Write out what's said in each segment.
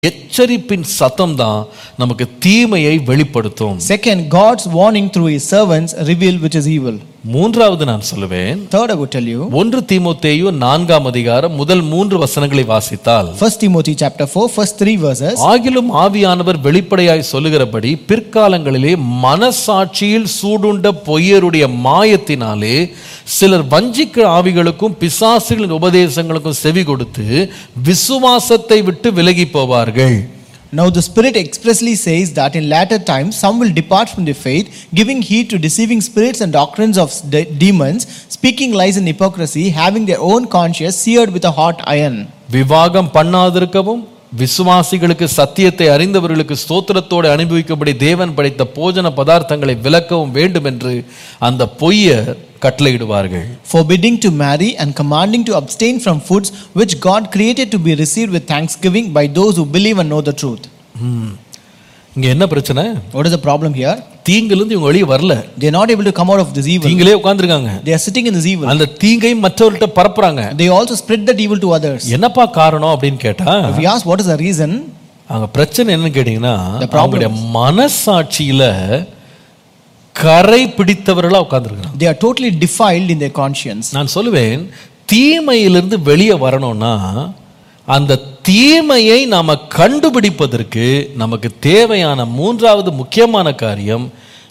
எச்சரிப்பின் சத்தம் தான் நமக்கு தீமையை வெளிப்படுத்தும் Second, God's warning through his servants reveal which is evil. மூன்றாவது நான் சொல்லுவேன் Third, I would tell you, ஒன்று தீமோத்தேயு நான்காம் அதிகாரம் முதல் மூன்று வசனங்களை வாசித்தால் 1 Timothy chapter 4, first three verses. ஆகிலும் ஆவியானவர் வெளிப்படையாய் சொல்லுகிறபடி பிற்காலங்களிலே மனசாட்சியில் சூடுண்ட பொய்யருடைய மாயத்தினாலே சிலர் வஞ்சிக்க ஆவிகளுக்கும் பிசாசுகளின் உபதேசங்களுக்கும் செவி கொடுத்து விசுவாசத்தை விட்டு விலகி போவார்கள் Now the Spirit expressly says that in latter times some will depart from the faith, giving heed to deceiving spirits and doctrines of de- demons, speaking lies and hypocrisy, having their own conscience seared with a hot iron. விவாகம் பண்ணாதிருக்கவும் விசுவாசிகளுக்கு சத்தியத்தை அறிந்தவர்களுக்கு ஸ்தோத்திரத்தோடு அனுபவிக்கும்படி தேவன் படைத்த போஜன பதார்த்தங்களை விலக்கவும் வேண்டும் என்று அந்த பொய்யர் கட்டளையிடுவார்கள் Forbidding to marry and commanding to abstain from foods which God created to be received with thanksgiving by those who believe and know the truth. ம். இங்க என்ன பிரச்சனை What is the problem here? தீங்கிலிருந்து இவங்க வெளியே வரல They are not able to come out of this evil. தீங்கிலே உட்கார்ந்திருக்காங்க They are sitting in this evil. அந்த தீங்கை மற்றவர்கள்ட்ட பரப்புறாங்க They also spread that evil to others. என்னப்பா காரணம் அப்படின்னு கேட்டா If we ask what is the reason, அங்க பிரச்சனை என்னன்னு கேட்டீங்கன்னா The problem அவங்களுடைய மனசாட்சியில கரை பிடித்தவர்களா உட்கார்ந்துருக்காங்க they are totally defiled in their conscience. நான் சொல்லுவேன் தீமையிலிருந்து வெளியே வரணும்னா அந்த தீமையை நாம கண்டுபிடிப்பதற்கு நமக்கு தேவையான மூன்றாவது முக்கியமான காரியம்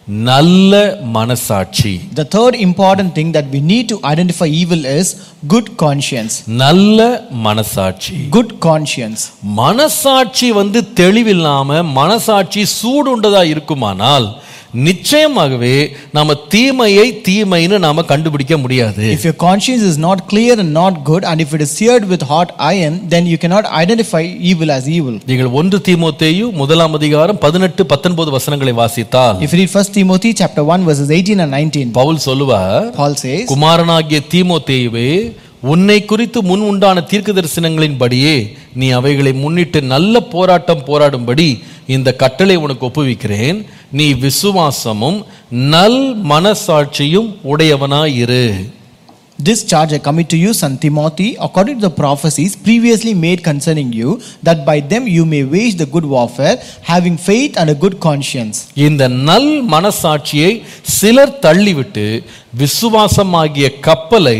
நல்ல மனசாட்சி The third important thing that we need to identify evil is good conscience. நல்ல மனசாட்சி Good conscience. மனசாட்சி வந்து தெளிவில்லாம மனசாட்சி சூடுண்டதா இருக்குமானால் நிச்சயமாகவே நாம தீமையை தீமைன்னு நாம கண்டுபிடிக்க முடியாது If your conscience is not clear and not good, and if it is seared with hot iron, then you cannot identify evil as evil. நீங்கள் ஒன்று தீமோத்தேயு முதலாம் அதிகாரம் பதினெட்டு பத்தொன்பது வசனங்களை வாசித்தால் If you read 1 Timothy chapter 1 verses 18 and 19, Pavul சொல்லுவார் Paul says, குமாரனாகிய தீமோத்தேயுவே உன்னை குறித்து முன் உண்டான தீர்க்க தரிசனங்களின்படியே நீ அவைகளை முன்னிட்டு நல்ல போராட்டம் போராடும்படி இந்த கட்டளை உனக்கு ஒப்புவிக்கிறேன் நீ விசுவாசமும் நல் மனசாட்சியும் உடையவனாயிரு This charge I commit to you, son Timothy, according to the prophecies previously made concerning you, that by them you may wage the good warfare, having faith and a good conscience. இந்த நல் மனசாட்சியை சிலர் தள்ளிவிட்டு விசுவாசமாகிய கப்பலை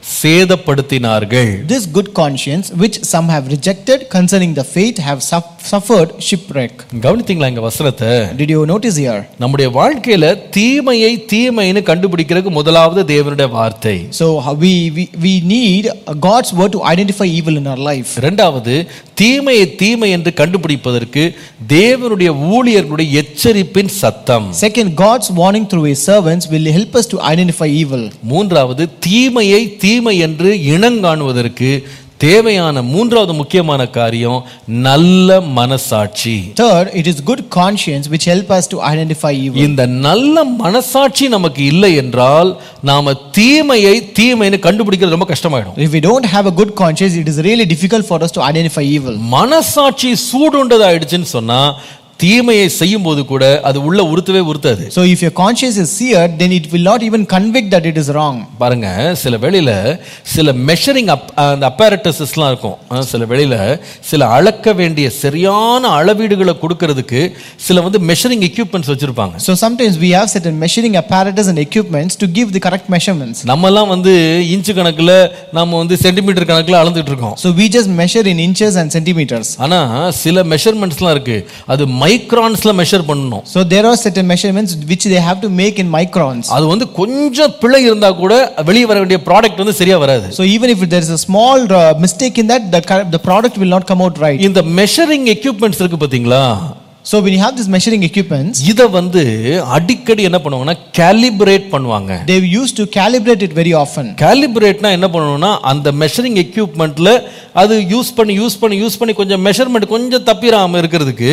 சேதப்படுத்தினார்கள் This good conscience, which some have rejected concerning the faith, have suff- suffered shipwreck. கவனித்தீங்களா இந்த வசனத்தை Did you notice here? நம்முடைய வாழ்க்கையில தீமையை தீமைன்னு கண்டுபிடிக்கிறதுக்கு முதலாவது தேவனுடைய வார்த்தை So how we, we, we need God's word to identify evil in our life. இரண்டாவது தீமையை தீமை என்று கண்டுபிடிப்பதற்கு தேவனுடைய ஊழியர்களுடைய எச்சரிப்பின் சத்தம் Second, God's warning through his servants will help us to identify evil. மூன்றாவது தீமையை தீமை என்று இனங்காணுவதற்கு தேவையான மூன்றாவது முக்கியமான காரியம் நல்ல மனசாட்சி Third, it is good conscience which help us to identify evil. இந்த நல்ல மனசாட்சி நமக்கு இல்லை என்றால் நாம தீமையை தீமைன்னு கண்டுபிடிக்கிறது ரொம்ப கஷ்டமாயிடும் If we don't have a good conscience, it is really difficult for us to identify evil. மனசாட்சி சூடுண்டதாயிடுச்சுன்னு சொன்னா தீமையை செய்யும் போது கூட அது உள்ள உறுத்தவே உறுத்தாது So if your conscience is seared, then it will not even convict that it is wrong. பாருங்க சில வேளையில சில மெஷரிங் அப் அந்த அப்பேரட்டஸஸ்லாம் இருக்கும் அஹ் சில வேளையில சில அளக்க வேண்டிய சரியான அளவீடுகளை கொடுக்கறதுக்கு சில வந்து மெஷரிங் எக்யூப்மெண்ட்ஸ் வச்சிருப்பாங்க So sometimes we have certain measuring apparatus and equipments to give the correct measurements. நம்மலாம் வந்து இன்ச்சு கணக்குல நம்ம வந்து சென்டிமீட்டர் கணக்குல அளந்துட்டு இருக்கோம் So we just measure in inches and centimeters. ஆனா சில மெஷர்மெண்ட்ஸ்லாம் இருக்கு அது மைக்ரான்ஸ்ல மெஷர் பண்ணணும் So there are certain measurements which they have to make in microns. அது வந்து கொஞ்சம் பிழை இருந்தா கூட வெளியே வர வேண்டிய ப்ராடக்ட் வந்து சரியா வராது So even if there is a small uh, mistake in that, the, cor- the product will not come out right. இந்த மெஷரிங் எக்யூப்மெண்ட்ஸ் இருக்கு பாத்தீங்களா So when you have these measuring equipments, இத வந்து அடிக்கடி என்ன பண்ணுவாங்கன்னா கேலிபரேட் பண்ணுவாங்க they used to calibrate it very often. கேலிபரேட்னா என்ன பண்ணணும்னா அந்த மெஷரிங் எக்யூப்மெண்ட்ல அது யூஸ் பண்ணி யூஸ் பண்ணி யூஸ் பண்ணி கொஞ்சம் மெஷர்மெண்ட் கொஞ்சம் தப்பிராம இருக்கிறதுக்கு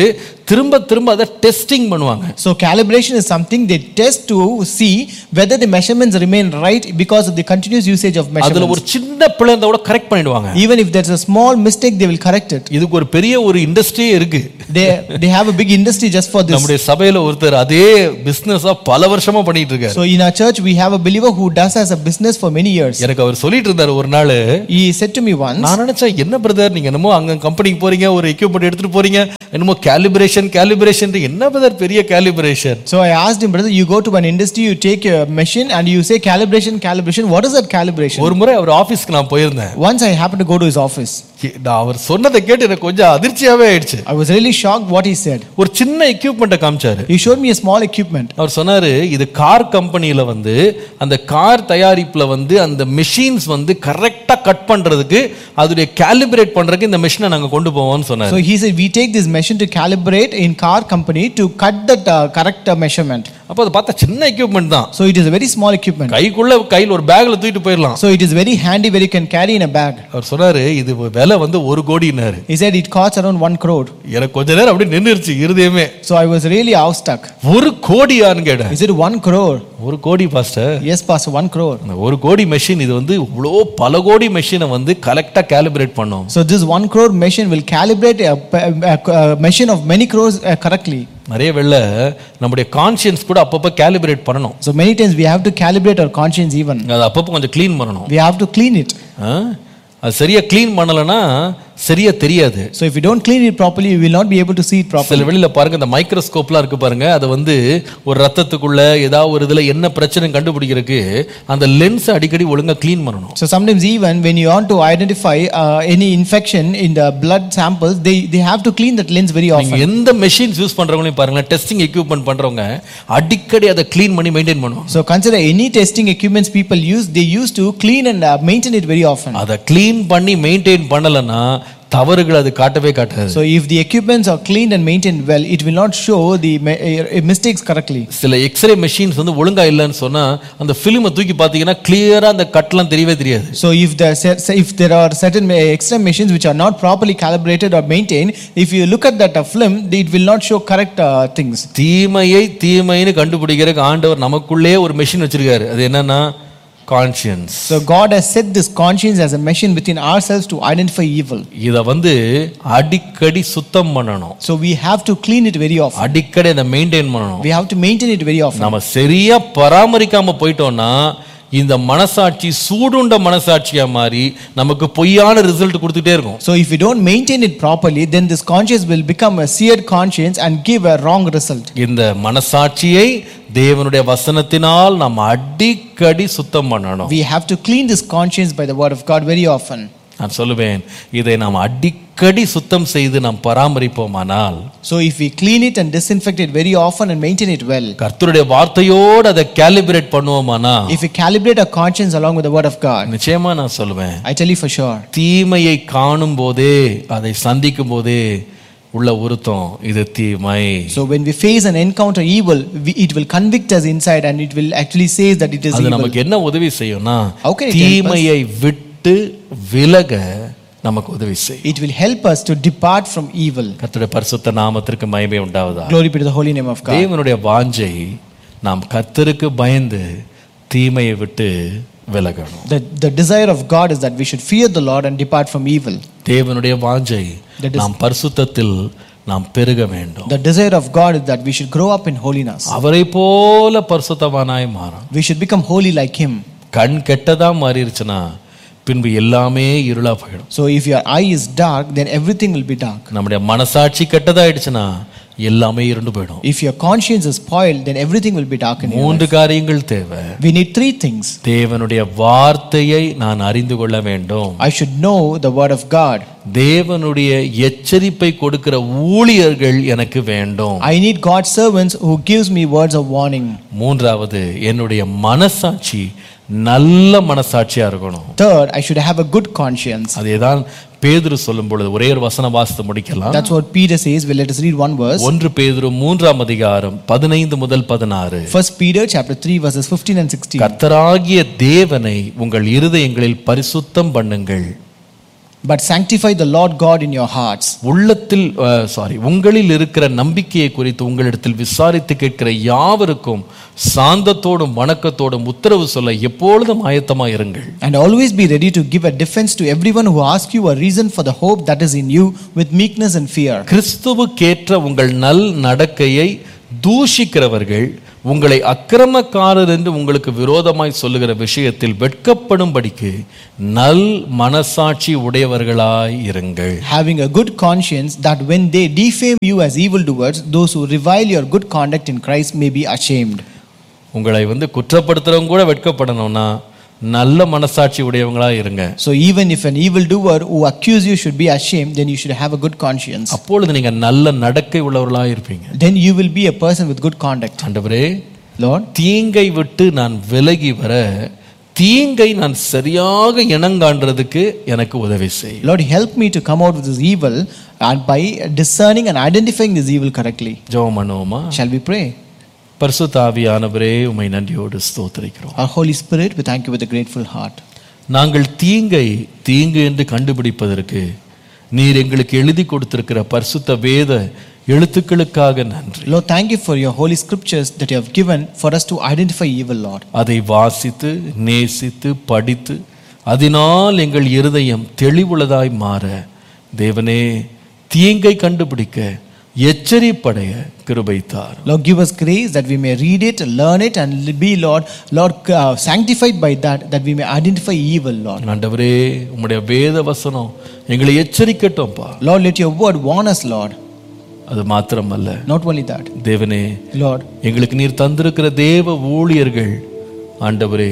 திரும்ப திரும்ப அதை டெஸ்டிங் பண்ணுவாங்க So calibration is something they test to see whether the measurements remain right because of the continuous usage of அதுல measurements. ஒரு சின்ன பிள்ளை இருந்தா கூட கரெக்ட் பண்ணிடுவாங்க Even if there's a small mistake, they will correct it. இதுக்கு ஒரு பெரிய ஒரு இண்டஸ்ட்ரியே இருக்கு They, they have a big industry just for this. நம்முடைய சபையில ஒருத்தர் அதே பிசினஸா பல வருஷமா பண்ணிட்டு இருக்காரு So in our church, we have a believer who does as a business for many years. எனக்கு அவர் சொல்லிட்டு இருந்தாரு ஒரு நாள் He said to me once, நான் நினைச்சேன் என்ன பிரதர் நீங்க என்னமோ அங்க கம்பெனிக்கு போறீங்க ஒரு எக்யூப்மெண்ட் எடுத்துட்டு போறீங்க என்னமோ கேலிபிரேஷன் கேலிபிரேஷன் என்ன பிரதர் பெரிய calibration So I asked him, brother, you go to an industry, you take a machine and you say calibration, calibration. What is that calibration? ஒரு முறை அவர் ஆபீஸ்க்கு நான் போயிருந்தேன் Once I happened to go to his office. நான் அவர் சொன்னதை கேட்டு எனக்கு கொஞ்சம் அதிர்ச்சியாவே ஆயிடுச்சு I was really shocked what he said. ஒரு சின்ன எக்யூப்மெண்ட்டை காமிச்சாரு He showed me a small equipment. அவர் சொன்னாரு இது கார் கம்பெனியில வந்து அந்த கார் தயாரிப்புல வந்து அந்த மெஷின்ஸ் வந்து கரெக்டா கட் பண்றதுக்கு அதுடைய கேலிபிரேட் பண்றதுக்கு இந்த மெஷினை நாங்க கொண்டு போவோம்னு சொன்னாரு So he said, we take this machine to calibrate in car company to cut that uh, correct uh, measurement. அப்போ அதை பார்த்தா சின்ன எக்யூப்மெண்ட் தான் So it is a very small equipment. கைக்குள்ள கையில் ஒரு பேக்ல தூக்கிட்டு போயிடலாம் So it is very handy where you can carry in a bag. அவர் சொன்னாரு இது விலை வந்து ஒரு கோடினாரு He said it costs around one crore. எனக்கு கொஞ்ச நேரம் அப்படியே நின்றுருச்சு இருதயமே So I was really awestruck. ஒரு கோடியான்னு கேட்டேன் Is it one crore? ஒரு கோடி pastor Yes, Pastor, one crore. அந்த ஒரு கோடி மெஷின் இது வந்து இவ்வளோ பல கோடி மெஷினை வந்து கரெக்டா கேலிபிரேட் பண்ணும் So this one crore machine will calibrate a, a, a machine of many crores uh, correctly. நிறைய வெள்ள நம்முடைய கான்சியன்ஸ் கூட அப்பப்போ கேலிபிரேட் பண்ணணும் So many times we have to calibrate our conscience even. அது அப்பப்போ கொஞ்சம் க்ளீன் பண்ணணும் We have to clean it. ஆ? அது சரியா க்ளீன் பண்ணலைன்னா சரியா தெரியாது So if you don't clean it properly, you will not be able to see it properly. சில வெளியில பாருங்க இந்த மைக்ரோஸ்கோப்லாம் இருக்கு பாருங்க அதை வந்து ஒரு ரத்தத்துக்குள்ள ஏதாவது ஒரு இதுல என்ன பிரச்சனை கண்டுபிடிக்கிறதுக்கு அந்த லென்ஸ் அடிக்கடி ஒழுங்கா க்ளீன் பண்ணணும் So sometimes even when you want to identify uh, any infection in the blood samples, they, they have to clean that lens very often. நீங்க எந்த மெஷின்ஸ் யூஸ் பண்றவங்களையும் பாருங்களேன் டெஸ்டிங் எக்யூப்மெண்ட் பண்றவங்க அடிக்கடி அதை க்ளீன் பண்ணி மெயின்டைன் பண்ணுவாங்க So consider any testing equipments people use, they used to clean and uh, maintain it very often. அதை clean பண்ணி மெயின்டைன் பண்ணலைன்னா தவறுகள் அது காட்டவே காட்டாது So if the equipments are cleaned and maintained well, it will not show the ma- uh, mistakes correctly. சில x ray machines வந்து ஒழுங்கா இல்லைன்னு சொன்னா அந்த ஃபிலிமை தூக்கி பார்த்தீங்கன்னா கிளியரா அந்த கட்லாம் தெரியவே தெரியாது So if the if there are certain ma- extra machines which are not properly calibrated or maintained, if you look at that uh, film, it will not show correct uh, things. தீமையை தீமைன்னு கண்டுபிடிக்கிறதுக்கு ஆண்டவர் நமக்குள்ளே ஒரு machine வச்சிருக்காரு அது என்னன்னா conscience So God has set this conscience as a machine within ourselves to identify evil. இத வந்து அடிக்கடி சுத்தம் பண்ணணும் So we have to clean it very often. அடிக்கடி அதை மெயின்டைன் பண்ணணும் We have to maintain it very often. நம்ம சரியா பராமரிக்காம போயிட்டோம்னா இந்த மனசாட்சி சூடுண்ட மனசாட்சியா மாறி நமக்கு பொய்யான ரிசல்ட் கொடுத்துட்டே இருக்கும் So if we don't maintain it properly, then this conscience will become a seared conscience and give a wrong result. இந்த மனசாட்சியை தேவனுடைய வசனத்தினால் நாம் அடிக்கடி சுத்தம் பண்ணணும் We have to clean this conscience by the word of God very often. நான் சொல்லுவேன் இதை நாம் அடிக்கடி சுத்தம் செய்து நாம் பராமரிப்போமானால் So if we clean it and disinfect it very often and maintain it well, கர்த்தருடைய வார்த்தையோடு அதை கேலிபிரேட் பண்ணுவோமானா if we calibrate our conscience along with the word of God, நிச்சயமா நான் சொல்லுவேன் I tell you for sure. தீமையை காணும் போதே அதை சந்திக்கும் போதே உள்ள உருத்தம் இது தீமை So when we face and encounter evil, we, it will convict us inside and it will actually say that it is அது evil. நமக்கு என்ன உதவி செய்யும்னா How can it help us? தீமையை விட்டு விலக நமக்கு உதவி செய்யும் It will help us to depart from evil. கர்த்தருடைய பரிசுத்த நாமத்திற்கு மகிமை உண்டாவதா Glory be to the holy name of God. தேவனுடைய வாஞ்சை நாம் கர்த்தருக்கு பயந்து தீமையை விட்டு விலகணும் The, the desire of God is that we should fear the Lord and depart from evil. தேவனுடைய வாஞ்சை That is- நாம் பரிசுத்தத்தில் நாம் பெருக வேண்டும் The desire of God is that we should grow up in holiness. அவரை போல பரிசுத்தவானாய் மாறும் We should become holy like Him. கண் கெட்டதா மாறிடுச்சுன்னா பின்பு எல்லாமே இருளா போயிடும் So if your eye is dark, then everything will be dark. நம்முடைய மனசாட்சி கெட்டதாயிடுச்சுன்னா எல்லாமே இருண்டு போயிடும் If your conscience is spoiled, then everything will be dark in your மூன்று life. காரியங்கள் தேவை We need three things. தேவனுடைய வார்த்தையை நான் அறிந்து கொள்ள வேண்டும் I should know the word of God. தேவனுடைய எச்சரிப்பை கொடுக்கிற ஊழியர்கள் எனக்கு வேண்டும் I need God's servants who gives me words of warning. மூன்றாவது என்னுடைய மனசாட்சி நல்ல மனசாட்சியா இருக்கணும் Third, I should have a good conscience. அதேதான் பேதுரு சொல்லும் பொழுது ஒரே ஒரு வசன வாசித்து முடிக்கலாம் That's what Peter says. Well, let us read one verse. ஒன்று பேதுரு மூன்றாம் அதிகாரம் பதினைந்து முதல் பதினாறு First Peter chapter 3 verses 15 and 16. கர்த்தராகிய தேவனை உங்கள் இருதயங்களில் பரிசுத்தம் பண்ணுங்கள் but sanctify the Lord God in your hearts. உள்ளத்தில் சாரி உங்களில் இருக்கிற நம்பிக்கையை குறித்து உங்களிடத்தில் விசாரித்து கேட்கிற யாவருக்கும் சாந்தத்தோடும் வணக்கத்தோடும் உத்தரவு சொல்ல எப்பொழுதும் ஆயத்தமாக இருங்கள் And always be ready to give a defense to everyone who asks you a reason for the hope that is in you with meekness and fear. கிறிஸ்துவுக்கேற்ற உங்கள் நல் நடக்கையை தூஷிக்கிறவர்கள் உங்களை அக்கிரமக்காரர் என்று உங்களுக்கு விரோதமாய் சொல்லுகிற விஷயத்தில் வெட்கப்படும்படிக்கு நல் மனசாட்சி உடையவர்களாய் இருங்கள் Having a good conscience that when they defame you as evildoers, those who revile your good conduct in Christ may be ashamed. உங்களை வந்து குற்றப்படுத்துறவங்க கூட வெட்கப்படணும்னா நல்ல மனசாட்சி உடையவங்களா இருங்க So even if an evildoer who accuse you should be ashamed, then you should have a good conscience. அப்பொழுது நீங்க நல்ல நடக்கை உள்ளவர்களா இருப்பீங்க Then you will be a person with good conduct. ஆண்டவரே Lord, தீங்கை விட்டு நான் விலகி வர தீங்கை நான் சரியாக இனங்காண்றதுக்கு எனக்கு உதவி செய் Lord, help me to come out with this evil and by discerning and identifying this evil correctly. ஜெபம் பண்ணுவோமா Shall we pray? பரிசுத்த ஆவியானவரே உமை நன்றியோடு ஸ்தோத்திரிக்கிறோம் Our Holy Spirit, we thank you with a grateful heart. நாங்கள் தீங்கை தீங்கு என்று கண்டுபிடிப்பதற்கு நீர் எங்களுக்கு எழுதி கொடுத்திருக்கிற பரிசுத்த வேத எழுத்துக்களுக்காக நன்றி Lord, thank you for your holy scriptures that you have given for us to identify evil, Lord. அதை வாசித்து நேசித்து படித்து அதனால் எங்கள் இருதயம் தெளிவுள்ளதாய் மாற தேவனே தீங்கை கண்டுபிடிக்க எச்சரிப்படைய கிருபைத்தார் Lord, give us grace that we may read it, learn it, and be, Lord, Lord, uh, sanctified by that, that we may identify evil, Lord. ஆண்டவரே உம்முடைய வேத வசனம் எங்களை எச்சரிக்கட்டும்பா Lord, let your word warn us, Lord. அது மாத்திரமல்ல Not only that, தேவனே Lord, எங்களுக்கு நீர் தந்திருக்கிற தேவ ஊழியர்கள் ஆண்டவரே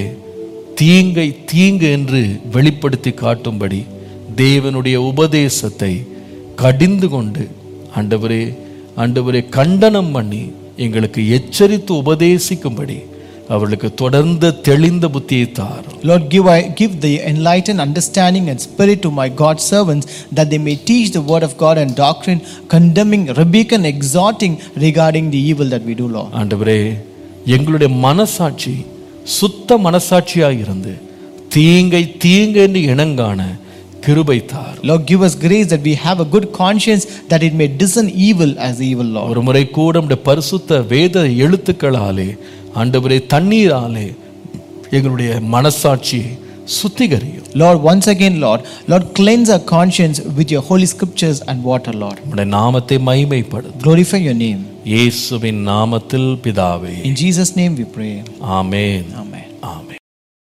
தீங்கை தீங்கு என்று வெளிப்படுத்தி காட்டும்படி தேவனுடைய உபதேசத்தை கடிந்து கொண்டு ஆண்டவரே ஆண்டவரே கண்டனம் பண்ணி எங்களுக்கு எச்சரித்து உபதேசிக்கும்படி அவர்களுக்கு தொடர்ந்த தெளிந்த புத்தியை தாரும் Lord, give, I, give the enlightened understanding and spirit to my God servants that they may teach the word of God and doctrine, condemning, rebuking, and exhorting regarding the evil that we do, Lord. ஆண்டவரே எங்களுடைய மனசாட்சி சுத்த மனசாட்சியாக இருந்து தீங்கை தீங்கு என்று இனங்காண கிருபை தார் Lord, give us grace that we have a good conscience that it may discern evil as evil, Lord. ஒரு முறை கூட நம்முடைய பரிசுத்த வேத எழுத்துக்களாலே ஆண்டவரே தண்ணீராலே எங்களுடைய மனசாட்சியை சுத்திகரியும் Lord, once again, Lord, Lord, cleanse our conscience with your holy scriptures and water, Lord. நம்முடைய நாமத்தை மைமைப்படுத்தும் Glorify your name. இயேசுவின் நாமத்தில் பிதாவே In Jesus' name we pray. Amen Amen.